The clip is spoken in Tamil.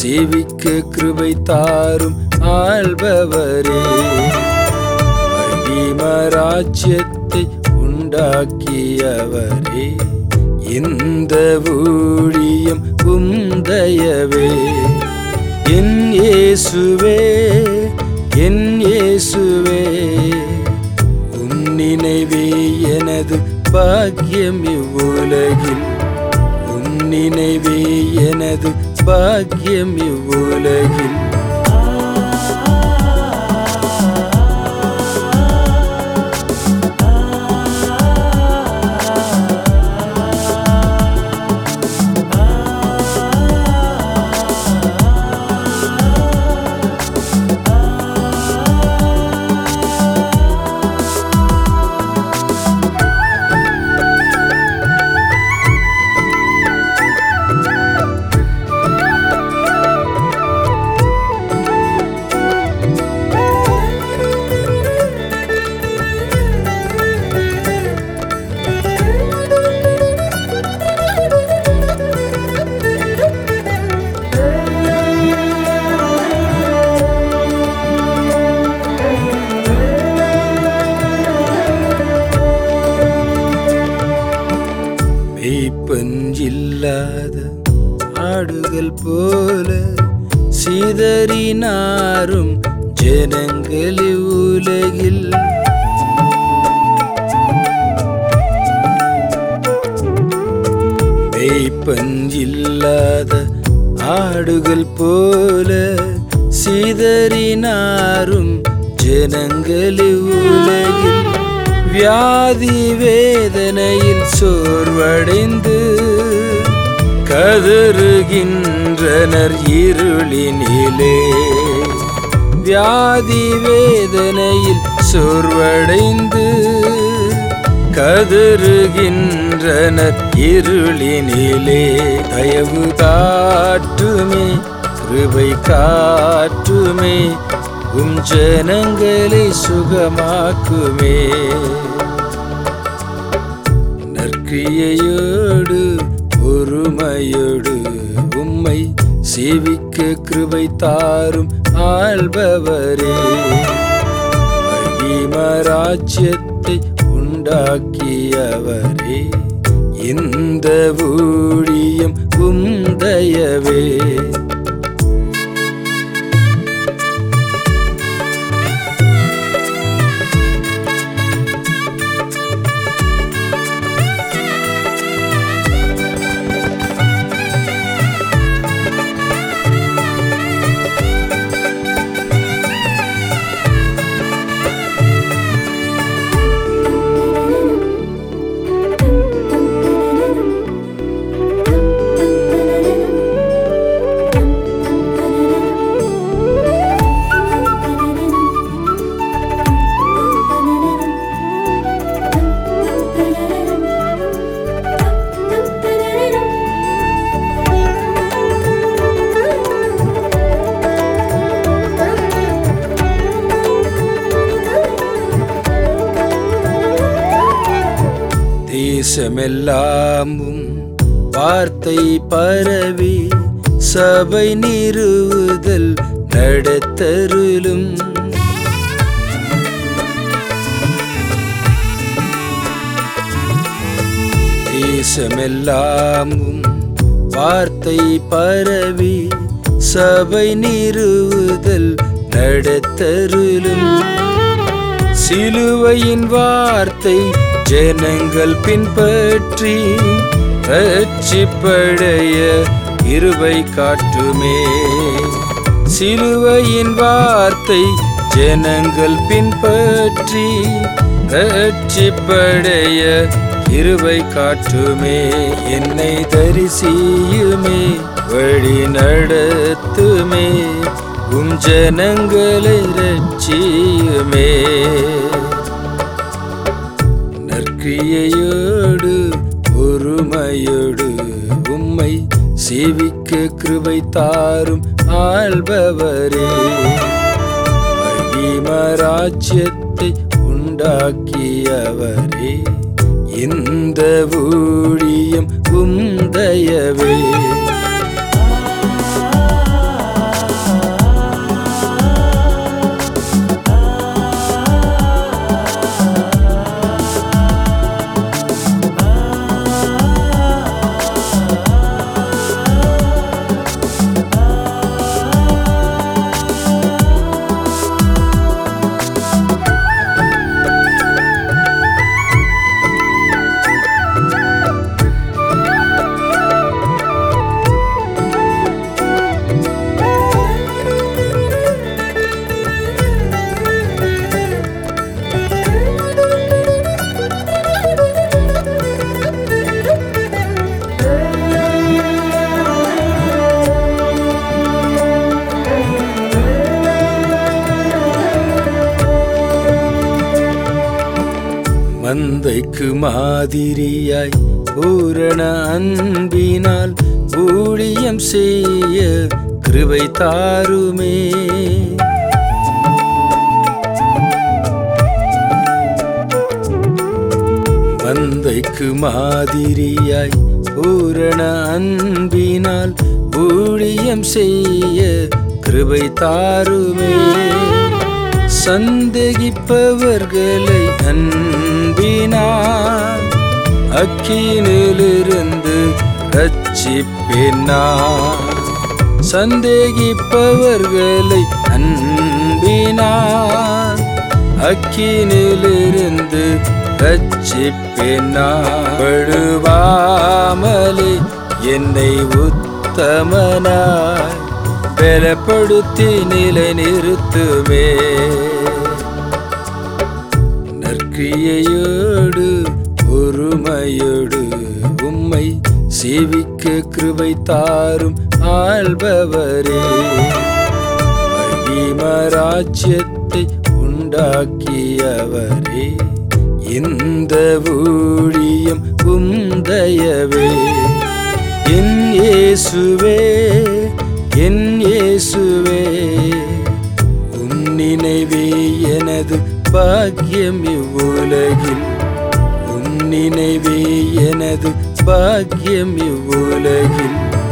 சேவிக்க கிருபை தாரும் ஆள்பவரே மகிமராஜ்யத்தை உண்டாக்கியவரே இந்த ஊழியம் உந்தயவே என் இயேசுவே என் இயேசுவே உம் நினைவே எனது பாக்கியம் இவ்வுலகில் உம் நினைவே எனது பாக்கியம் இவ்வுலகில் மெய்ப்பஞ்சில்லாத ஆடுகள் போல சிதறினாரும் ஜனங்கள் உலகில் மெய்ப்பஞ்சில்லாத ஆடுகள் போல சிதறினாரும் ஜனங்கள் உலகில் வியாதி வேதனையில் சோர்வடைந்து கதறுகின்றனர் இருளினிலே வியாதி வேதனையில் சோர்வடைந்து கதறுகின்றனர் இருளினிலே தயவு காட்டுமே கிருபை காட்டுமே உம் ஜனங்களை சுகமாக்குமே நற்கிரியையோடு பொறுமையோடு உம்மை சேவிக்க கிருபை தாரும் ஆள்பவரே மகிமராஜ்யத்தை உண்டாக்கியவரே இந்த ஊழியம் உந்தயவே தேசமெல்லாமும் வார்த்தை பரவி சபை நிறுவுதல் நடத்தருளும் தேசமெல்லாமும் வார்த்தை பரவி சபை நிறுவுதல் நடத்தருளும் சிலுவையின் வார்த்தை ஜனங்கள் பின்பற்றி ரட்சிப்படைய இருவை காட்டுமே சிலுவையின் வார்த்தை ஜனங்கள் பின்பற்றி ரட்சிப்படைய இருவை காட்டுமே என்னை தரிசியுமே வழி நடத்துமே உம் ஜனங்களை ரட்சியுமே நற்கிரியையோடு பொறுமையோடு உம்மை சேவிக்க கிருபை தாரும் ஆள்பவரே மகிமராஜ்யத்தை உண்டாக்கியவரே இந்த ஊழியம் உந்தயவே மந்தைக்கு மாதிரியாய் பூரண அன்பினால் ஊழியம் செய்ய கிருபை தாருமே மந்தைக்கு மாதிரியாய் பூரண அன்பினால் ஊழியம் செய்ய கிருபை தாருமே சந்தேகிப்பவர்களை அன்பினார் அக்கினிலிருந்து ரட்சிப்பினார் சந்தேகிப்பவர்களை அன்பினார் அக்கினிலிருந்து ரட்சிப்பினார் பழுவாமலே என்னை உத்தமனாய் பலப்படுத்தி நிலை நிறுத்துமே நற்கிரியையோடு பொறுமையோடு உம்மை சேவிக்க கிருபை தாரும் ஆள்பவரே மகிமராஜ்யத்தை உண்டாக்கியவரே இந்த ஊழியம் உந்தயவே என் இயேசுவே என் இயேசுவே உம் நினைவே எனது பாக்கியம் இவ்வுலகில் உம் நினைவே எனது பாக்கியம் இவ்வுலகில்